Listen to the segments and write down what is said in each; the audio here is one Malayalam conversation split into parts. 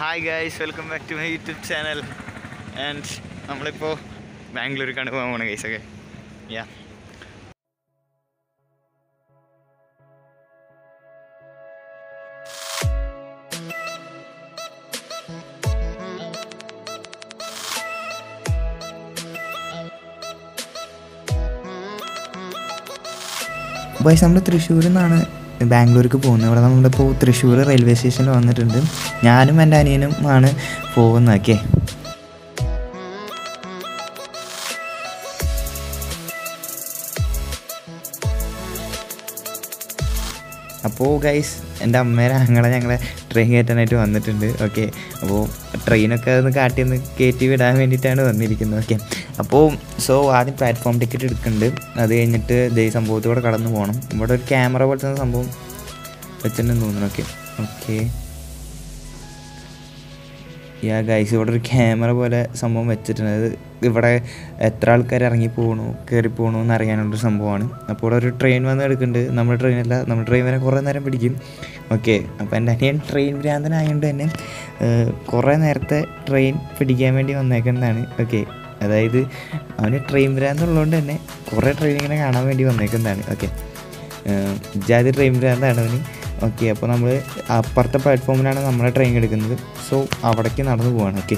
Hi guys welcome back to my YouTube channel and നമ്മളിപ്പോൾ ബാംഗ്ലൂരിലേക്കാണ് പോകാൻ പോണത് ഗൈസ് ഒക്കെ യാ ബൈസ് നമ്മൾ തൃശ്ശൂരിൽ നിന്നാണ് ബാംഗ്ലൂർക്ക് പോകുന്നത് ഇവിടെ നമ്മളിപ്പോൾ തൃശ്ശൂർ റെയിൽവേ സ്റ്റേഷനിൽ വന്നിട്ടുണ്ട് ഞാനും എൻ്റെ അനിയനും ആണ് പോകുന്നത് ഓക്കെ അപ്പോൾ ഗൈസ് എൻ്റെ അമ്മേരെ അങ്ങളെ ഞങ്ങളെ ട്രെയിൻ കയറ്റാനായിട്ട് വന്നിട്ടുണ്ട് ഓക്കെ അപ്പോൾ ട്രെയിനൊക്കെ ഒന്ന് കാട്ടി ഒന്ന് കയറ്റി വിടാൻ വേണ്ടിയിട്ടാണ് വന്നിരിക്കുന്നത് ഓക്കെ അപ്പോൾ സോ ആദ്യം പ്ലാറ്റ്ഫോം ടിക്കറ്റ് എടുക്കുന്നുണ്ട് അത് കഴിഞ്ഞിട്ട് ദേ ഈ സംഭവത്തോടെ കടന്നു പോകണം ഇവിടെ ഒരു ക്യാമറ പോലത്തെ സംഭവം വെച്ചിട്ടുണ്ടെന്ന് തോന്നുന്നു ഓക്കെ ഓക്കെ യാ ഗൈസ് ഇവിടെ ഒരു ക്യാമറ പോലെ സംഭവം വെച്ചിട്ടുണ്ട് അത് ഇവിടെ എത്ര ആൾക്കാർ ഇറങ്ങി പോകണു കയറി പോകണു എന്ന് അറിയാനുള്ളൊരു സംഭവമാണ് അപ്പോൾ ഇവിടെ ഒരു ട്രെയിൻ വന്ന് എടുക്കുന്നുണ്ട് നമ്മുടെ ട്രെയിനല്ല നമ്മുടെ ട്രെയിൻ വരെ കുറേ നേരം പിടിക്കും ഓക്കെ അപ്പോൾ എൻ്റെ അനിയൻ ട്രെയിൻ ഭ്രാന്തനായതുകൊണ്ട് തന്നെ ഏഹ്, കുറേ നേരത്തെ ട്രെയിൻ പിടിക്കാൻ വേണ്ടി വന്നേക്കുന്നതാണ് ഓക്കെ അതായത് അവന് ട്രെയിൻ ഭ്രാന്തുള്ളതുകൊണ്ട് തന്നെ കുറേ ട്രെയിൻ ഇങ്ങനെ കാണാൻ വേണ്ടി വന്നേക്കുന്നതാണ് ഓക്കെ ജാതി ട്രെയിൻ ഭ്രാന്താണ് അവന് ഓക്കെ അപ്പോൾ നമ്മൾ അപ്പുറത്തെ പ്ലാറ്റ്ഫോമിലാണ് നമ്മളെ ട്രെയിൻ എടുക്കുന്നത് സോ അവിടേക്ക് നടന്നു പോവാണ് ഓക്കെ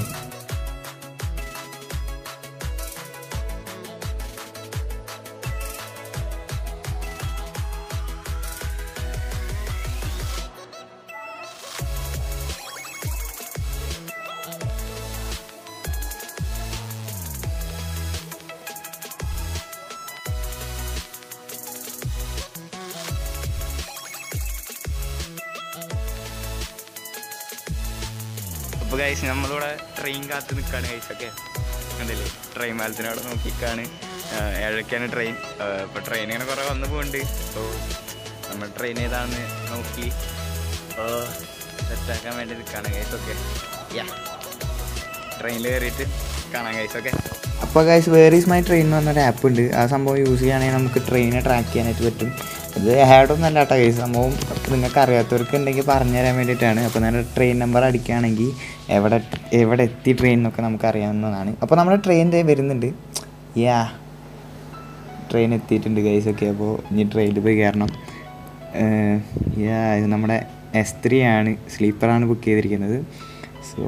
അപ്പോൾ ഗൈസ് നമ്മളിവിടെ ട്രെയിൻ കാത്ത് നിൽക്കുകയാണ് ഗൈസ് ഒക്കെ കണ്ടില്ലേ ട്രെയിൻ പാലത്തിനവിടെ നോക്കിക്കാണ് ഏഴൊക്കെയാണ് ട്രെയിൻ ഇപ്പോൾ ട്രെയിൻ ഇങ്ങനെ കുറേ വന്നു പോകുന്നുണ്ട് അപ്പോൾ നമ്മൾ ട്രെയിൻ ഏതാണെന്ന് നോക്കി സെറ്റാക്കാൻ വേണ്ടി നിൽക്കുകയാണ് ഗൈസ് ഒക്കെ യാ ട്രെയിനിൽ കയറിയിട്ട് കാണാം ഗൈസ് ഒക്കെ അപ്പോൾ guys where is my train എന്ന് പറഞ്ഞൊരു ആപ്പ് ഉണ്ട് ആ സംഭവം യൂസ് ചെയ്യുകയാണെങ്കിൽ നമുക്ക് ട്രെയിനെ ട്രാക്ക് ചെയ്യാനായിട്ട് പറ്റും ഇത് ഹാഡൊന്നും അല്ല കേട്ടോ ഗൈസ് സംഭവം നിങ്ങൾക്ക് അറിയാത്തവർക്ക് ഉണ്ടെങ്കിൽ പറഞ്ഞു തരാൻ വേണ്ടിയിട്ടാണ് അപ്പോൾ ഞാൻ ട്രെയിൻ നമ്പർ അടിക്കുകയാണെങ്കിൽ എവിടെ എവിടെ എത്തി ട്രെയിൻ എന്നൊക്കെ നമുക്ക് അറിയാവുന്നതാണ് അപ്പോൾ നമ്മുടെ ട്രെയിൻ ദേ വരുന്നുണ്ട് യാ ട്രെയിൻ എത്തിയിട്ടുണ്ട് ഗൈസ് ഒക്കെ അപ്പോൾ ഇനി ട്രെയിനിൽ പോയി കയറണം ഏഹ്, യാ ഇത് നമ്മുടെ എസ് ത്രീ ആണ് സ്ലീപ്പറാണ് ബുക്ക് ചെയ്തിരിക്കുന്നത് സോ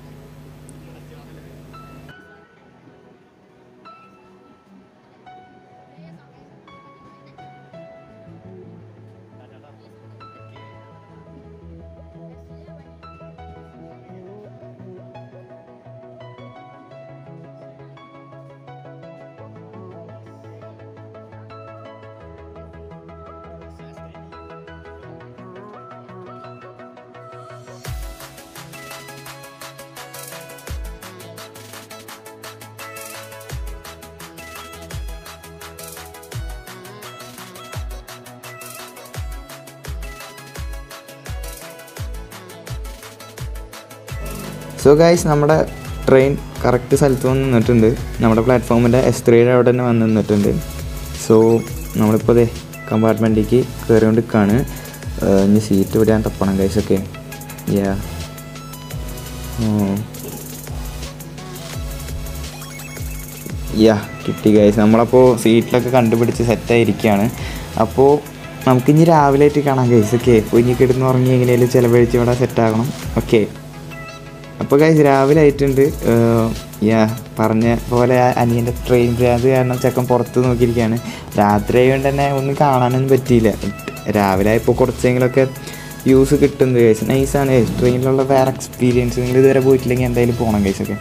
സോ ഗൈസ് നമ്മുടെ ട്രെയിൻ കറക്റ്റ് സ്ഥലത്ത് വന്ന് നിന്നിട്ടുണ്ട് നമ്മുടെ പ്ലാറ്റ്ഫോമിൻ്റെ എസ് ത്രീയുടെ അവിടെ തന്നെ വന്ന് നിന്നിട്ടുണ്ട് സോ നമ്മളിപ്പോൾ ദേ കമ്പാർട്ട്മെൻറ്റിലേക്ക് കയറിക്കൊണ്ട് നിൽക്കുകയാണ് ഇനി സീറ്റ് വിടാൻ തപ്പണം ഗൈസ് ഒക്കെ യാ യാ കിട്ടി ഗൈസ് നമ്മളപ്പോൾ സീറ്റിലൊക്കെ കണ്ടുപിടിച്ച് സെറ്റായിരിക്കുകയാണ് അപ്പോൾ നമുക്കിനി രാവിലെ ആയിട്ട് കാണാം ഗൈസ് ഓക്കെ ഇപ്പോൾ ഇനി കിടന്ന് ഉറങ്ങി എങ്ങനെയാലും ചിലവഴിച്ച് ഇവിടെ സെറ്റാകണം ഓക്കെ അപ്പോൾ ഗൈസ് രാവിലെ ആയിട്ടുണ്ട് ഏഹ്, യാ പറഞ്ഞ പോലെ ആ അനിയൻ്റെ ട്രെയിൻ ഭ്രാന്ത് കാരണം ചെക്കൻ പുറത്ത് നോക്കിയിരിക്കുകയാണ് രാത്രി ആയതുകൊണ്ട് തന്നെ ഒന്നും കാണാനൊന്നും പറ്റിയില്ല രാവിലെ ആയപ്പോൾ കുറച്ചെങ്കിലുമൊക്കെ യൂസ് കിട്ടുന്നത് ഗൈസ് നൈസാണ് ട്രെയിനിലുള്ള വേറെ എക്സ്പീരിയൻസ് നിങ്ങൾ ഇതുവരെ പോയിട്ടില്ലെങ്കിൽ എന്തായാലും പോകണം ഗൈസ് ഒക്കെ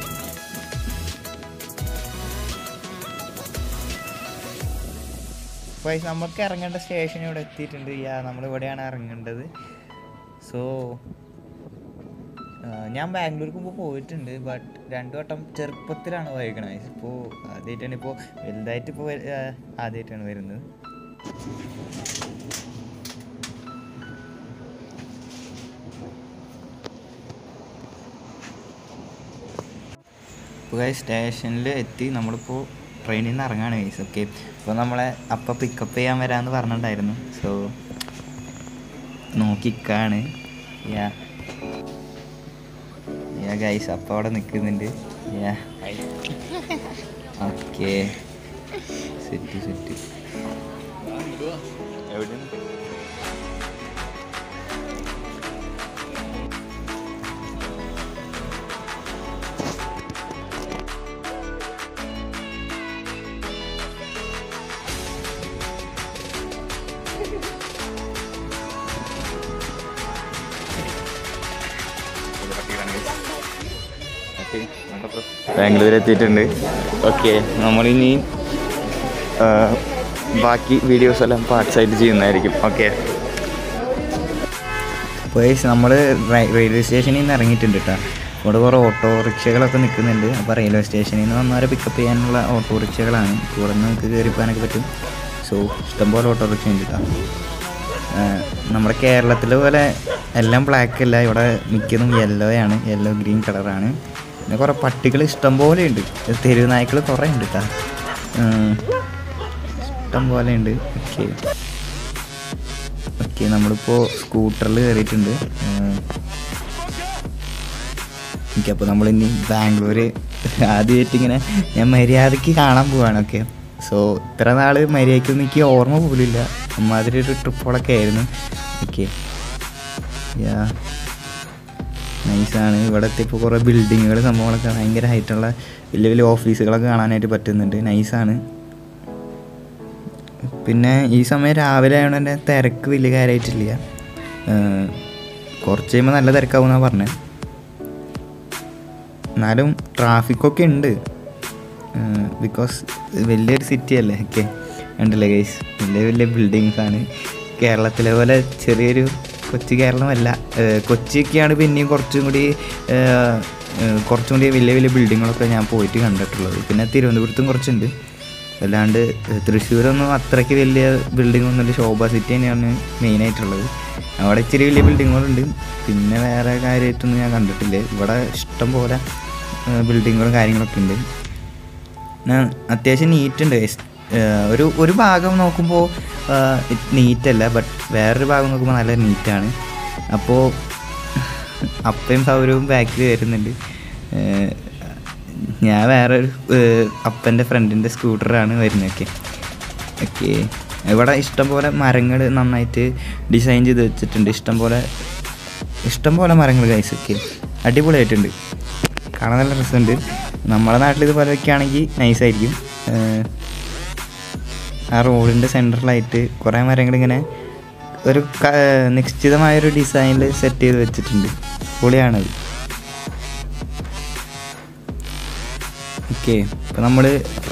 ഗൈസ് നമുക്ക് ഇറങ്ങേണ്ട സ്റ്റേഷൻ ഇവിടെ എത്തിയിട്ടുണ്ട് യാ നമ്മളിവിടെയാണ് ഇറങ്ങേണ്ടത് സോ ഞാൻ ബാംഗ്ലൂർക്ക് മുമ്പ് പോയിട്ടുണ്ട് ബട്ട് രണ്ടു വട്ടം ചെറുപ്പത്തിലാണ് പോയേക്കണത് ഇപ്പോൾ ആദ്യമായിട്ടാണ് ഇപ്പോൾ വലുതായിട്ട് ഇപ്പോൾ ആദ്യമായിട്ടാണ് വരുന്നത് ഇപ്പോൾ സ്റ്റേഷനിൽ എത്തി നമ്മളിപ്പോൾ ട്രെയിനിൽ നിന്ന് ഇറങ്ങാണ് ഗൈസ് ഓക്കെ ഇപ്പോൾ നമ്മളെ അപ്പം പിക്കപ്പ് ചെയ്യാൻ വരാമെന്ന് പറഞ്ഞിട്ടുണ്ടായിരുന്നു സോ നോക്കിക്കാണ് യാ ഗൈസ് അപ്പോൾ അവിടെ നിൽക്കുന്നുണ്ട് ഓക്കെ സെറ്റ് സെറ്റ് ബാംഗ്ലൂർ എത്തിയിട്ടുണ്ട് ഓക്കെ നമ്മളിനി ആ, ബാക്കി വീഡിയോസ് എല്ലാം പാർട്സ് ആയിട്ട് ചെയ്യുന്നതായിരിക്കും ഓക്കെ പോയിസ് നമ്മൾ റെയിൽവേ സ്റ്റേഷനിൽ നിന്ന് ഇറങ്ങിയിട്ടുണ്ട് കേട്ടോ ഇവിടെ കുറേ ഓട്ടോറിക്ഷകളൊക്കെ നിൽക്കുന്നുണ്ട് അപ്പോൾ റെയിൽവേ സ്റ്റേഷനിൽ നിന്ന് വന്നവരെ പിക്കപ്പ് ചെയ്യാനുള്ള ഓട്ടോറിക്ഷകളാണ് ഇവിടെ നിന്ന് നമുക്ക് കയറി പോകാനൊക്കെ പറ്റും സോ ഇഷ്ടംപോലെ ഓട്ടോറിക്ഷ ഉണ്ട് കേട്ടോ നമ്മുടെ കേരളത്തിലെ പോലെ എല്ലാം ബ്ലാക്ക് അല്ല ഇവിടെ മിക്കതും യെല്ലോ ആണ് യെല്ലോ ഗ്രീൻ കളറാണ് പിന്നെ കുറേ പട്ടികൾ ഇഷ്ടം പോലെ ഉണ്ട് തെരുവ് നായ്ക്കൾ കുറേ ഉണ്ട് കേട്ടോ ഇഷ്ടം പോലെ ഉണ്ട് ഓക്കെ ഓക്കെ നമ്മളിപ്പോൾ സ്കൂട്ടറിൽ കയറിയിട്ടുണ്ട് ഓക്കെ അപ്പോൾ നമ്മളിനി ബാംഗ്ലൂർ ആദ്യമായിട്ട് ഇങ്ങനെ ഞാൻ മര്യാദയ്ക്ക് കാണാൻ പോവാണ് ഓക്കെ സോ ഇത്ര നാൾ മര്യാദയ്ക്കൊന്നും എനിക്ക് ഓർമ്മ പോലില്ല അമ്മാതിരി ഒരു ട്രിപ്പുകളൊക്കെ ആയിരുന്നു ഓക്കെ യാ നൈസാണ് ഇവിടെ എത്തിയപ്പോൾ കുറേ ബിൽഡിങ്ങുകൾ സംഭവങ്ങളൊക്കെ ഭയങ്കര ഹൈറ്റുള്ള വലിയ വലിയ ഓഫീസുകളൊക്കെ കാണാനായിട്ട് പറ്റുന്നുണ്ട് നൈസാണ് പിന്നെ ഈ സമയം രാവിലെ ആയതുകൊണ്ട് തന്നെ തിരക്ക് വലിയ കാര്യമായിട്ടില്ല ഏഹ് കുറച്ച് കഴിയുമ്പോൾ നല്ല തിരക്കാവുമെന്നാണ് പറഞ്ഞത് എന്നാലും ട്രാഫിക്കൊക്കെ ഉണ്ട് ബിക്കോസ് വലിയൊരു സിറ്റി അല്ലേ ഓക്കെ ഉണ്ടല്ലേ ഗൈസ് വലിയ വലിയ ബിൽഡിങ്സ് ആണ് കേരളത്തിലെ പോലെ ചെറിയൊരു കൊച്ചു കേരളമല്ല ഏഹ് കൊച്ചിയൊക്കെയാണ് പിന്നെയും കുറച്ചും കൂടി ഏഹ് ഏഹ് കുറച്ചും കൂടി വലിയ വലിയ ബിൽഡിങ്ങുകളൊക്കെ ഞാൻ പോയിട്ട് കണ്ടിട്ടുള്ളത് പിന്നെ തിരുവനന്തപുരത്തും കുറച്ചുണ്ട് അല്ലാണ്ട് ഏഹ് തൃശ്ശൂരൊന്നും അത്രയ്ക്ക് വലിയ ബിൽഡിംഗ് ഒന്നുമില്ല ശോഭ സിറ്റി തന്നെയാണ് മെയിനായിട്ടുള്ളത് അവിടെ ഇച്ചിരി വലിയ ബിൽഡിങ്ങുകളുണ്ട് പിന്നെ വേറെ കാര്യമായിട്ടൊന്നും ഞാൻ കണ്ടിട്ടില്ല ഇവിടെ ഇഷ്ടം പോലെ ബിൽഡിങ്ങുകളും കാര്യങ്ങളൊക്കെ ഉണ്ട് പിന്നെ അത്യാവശ്യം നീറ്റ് ഉണ്ട് guys. ഏഹ് ഒരു ഒരു ഭാഗം നോക്കുമ്പോൾ നീറ്റല്ല ബട്ട് വേറൊരു ഭാഗം നോക്കുമ്പോൾ നല്ല നീറ്റാണ് അപ്പോൾ അപ്പയും സൗരവും ബാക്കിൽ വരുന്നുണ്ട് ഏഹ് ഞാൻ വേറെ ഒരു അപ്പൻ്റെ ഫ്രണ്ടിൻ്റെ സ്കൂട്ടറാണ് വരുന്നതൊക്കെ ഓക്കെ ഇവിടെ ഇഷ്ടംപോലെ മരങ്ങൾ നന്നായിട്ട് ഡിസൈൻ ചെയ്ത് വെച്ചിട്ടുണ്ട് ഇഷ്ടംപോലെ ഇഷ്ടംപോലെ മരങ്ങൾ കൈസ് ഒക്കെ അടിപൊളിയായിട്ടുണ്ട് കാണാൻ നല്ല രസമുണ്ട് നമ്മുടെ നാട്ടിൽ ഇതുപോലെ വെക്കുകയാണെങ്കിൽ നൈസായിരിക്കും ആ റോഡിൻ്റെ സെൻറ്ററിലായിട്ട് കുറേ മരങ്ങൾ ഇങ്ങനെ ഒരു ക- നിശ്ചിതമായൊരു ഡിസൈനിൽ സെറ്റ് ചെയ്ത് വെച്ചിട്ടുണ്ട് പൊളിയാണത് ഓക്കെ ഇപ്പം നമ്മൾ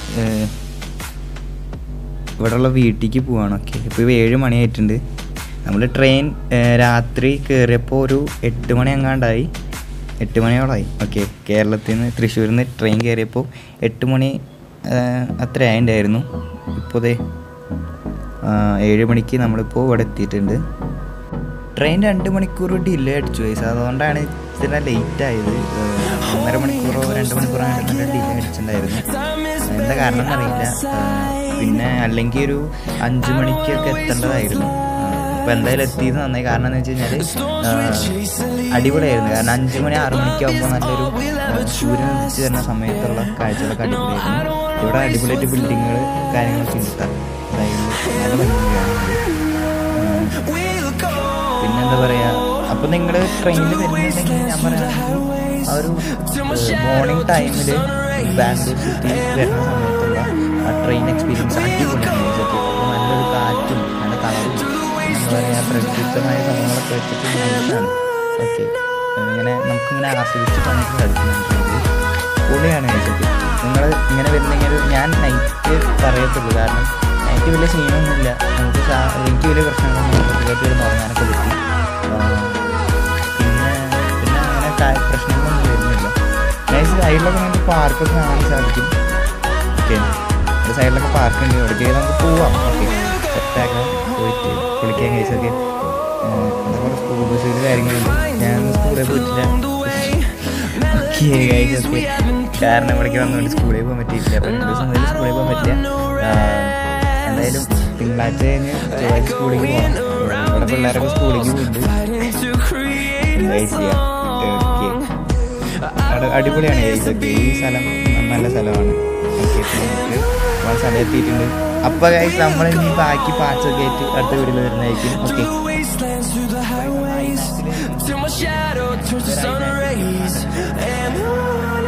ഇവിടെയുള്ള വീട്ടിലേക്ക് പോവാണ് ഓക്കെ ഇപ്പോൾ ഏഴ് മണിയായിട്ടുണ്ട് നമ്മൾ ട്രെയിൻ രാത്രി കയറിയപ്പോൾ ഒരു എട്ട് മണി എങ്ങാണ്ടായി എട്ട് മണിയോളായി ഓക്കെ കേരളത്തിൽ നിന്ന് തൃശ്ശൂരിൽ നിന്ന് ട്രെയിൻ കയറിയപ്പോൾ എട്ട് മണി ഏഹ്, അത്ര ആയിട്ടുണ്ടായിരുന്നു ഇപ്പോൾ ദേ ആ, ഏഴ് മണിക്ക് നമ്മളിപ്പോൾ ഇവിടെ എത്തിയിട്ടുണ്ട് ട്രെയിൻ രണ്ട് മണിക്കൂർ ഡിലേ അടിച്ചു വയസ്സ് അതുകൊണ്ടാണ് ഇത്ര ലേറ്റ് ആയത് ഏഹ്, ഒന്നര മണിക്കൂറോ രണ്ട് മണിക്കൂറോ ആയിട്ട് ഡിലേ അടിച്ചിട്ടുണ്ടായിരുന്നു എന്താ കാരണം എന്നറിയില്ല ഏഹ്, പിന്നെ അല്ലെങ്കിൽ ഒരു അഞ്ച് മണിക്കൊക്കെ എത്തേണ്ടതായിരുന്നു അപ്പോൾ എന്തായാലും എത്തിയത് നന്നായി കാരണം എന്ന് വെച്ച് കഴിഞ്ഞാൽ അടിപൊളിയായിരുന്നു കാരണം അഞ്ച് മണി ആറ് മണിക്കാകുമ്പോൾ നല്ലൊരു ഏഹ്, സൂര്യൻ ഉദിച്ച് വരുന്ന സമയത്തുള്ള കാഴ്ചകളൊക്കെ അടിപൊളിയായിരുന്നു ഇവിടെ അടിപൊളിയായിട്ട് ബിൽഡിങ്ങുകൾ കാര്യങ്ങളൊക്കെ ഉണ്ട് കേട്ടോ അതായത് നല്ല ഭംഗിയാണ് പിന്നെന്താ പറയാ അപ്പൊ നിങ്ങൾ ട്രെയിനിൽ വരുന്നുണ്ടെങ്കിൽ ഞാൻ പറയുകയാണെങ്കിൽ ആ ഒരു മോർണിംഗ് ടൈമിൽ ബാംഗ്ലൂർ സിറ്റി വരുന്ന സമയത്തുള്ള ആ ട്രെയിൻ എക്സ്പീരിയൻസ് അടിപൊളിയാണ് ഇതൊക്കെ അപ്പോൾ നല്ലൊരു കാറ്റും നല്ല കളറും എന്താ പറയുക പ്രകൃതിദത്തമായ സംഭവങ്ങളൊക്കെ വെച്ചിട്ട് നല്ലതാണ് ഓക്കെ ഇങ്ങനെ നമുക്കിങ്ങനെ ആസ്വദിച്ച് പോകാൻ സാധിക്കുന്നുണ്ട് പൊളിയാണ് ഇതൊക്കെ നിങ്ങൾ ഇങ്ങനെ വരുന്നെങ്കിൽ ഞാൻ നൈറ്റ് പറയത്തുള്ളൂ കാരണം നൈറ്റ് വലിയ സീനൊന്നുമില്ല നമുക്ക് സാ- എനിക്ക് വലിയ പ്രശ്നങ്ങളൊന്നും കുട്ടികൾക്ക് വരുന്ന ഉറങ്ങാനൊക്കെ പറ്റി ആ, പിന്നെ പിന്നെ അങ്ങനെ കാ- പ്രശ്നങ്ങളൊന്നും വരുന്നില്ല നൈസ് സൈഡിലൊക്കെ നമുക്ക് പാർക്കൊക്കെ കാണാൻ സാധിക്കും ഓക്കെ ഒരു സൈഡിലൊക്കെ പാർക്ക് ഉണ്ട് എവിടേക്ക് നമുക്ക് പോവാം ഓക്കെ സെറ്റാക്കാം പോയിട്ട് കുളിക്കാൻ കഴിച്ചൊക്കെ അതേപോലെ സ്കൂൾ ബസ്സുകൾ കാര്യങ്ങളുണ്ട് ഞാൻ സ്കൂളിൽ പോയിട്ടില്ല ഓക്കെ ഗൈസ് ഓക്കെ കാരണം ഇവിടേക്ക് വന്നുകൊണ്ട് സ്കൂളിൽ പോകാൻ പറ്റിയിട്ടില്ല അപ്പം രണ്ട് ദിവസം മുതൽ സ്കൂളിൽ പോകാൻ പറ്റില്ല ആ, എന്തായാലും തിങ്കളാഴ്ച കഴിഞ്ഞ് ചൊവ്വാഴ്ച സ്കൂളിൽ പോകണം ഇവിടെ പിള്ളേരൊക്കെ സ്കൂളിലേക്ക് പോകുന്നുണ്ട് എന്താ ചെയ്യാം ഓക്കെ അവിടെ അടിപൊളിയാണ് guys ഒക്കെ ഈ സ്ഥലം നല്ല സ്ഥലമാണ് ഓക്കെ നമ്മൾ സ്ഥലം എത്തിയിട്ടുണ്ട് അപ്പോൾ ഗൈസ് നമ്മൾ ഇനി ബാക്കി പാച്ചൊക്കെ ആയിട്ട് അടുത്ത വീട്ടിൽ വരുന്നതായിരിക്കും okay wastelands through the highways till my shadow turns to sun rays and on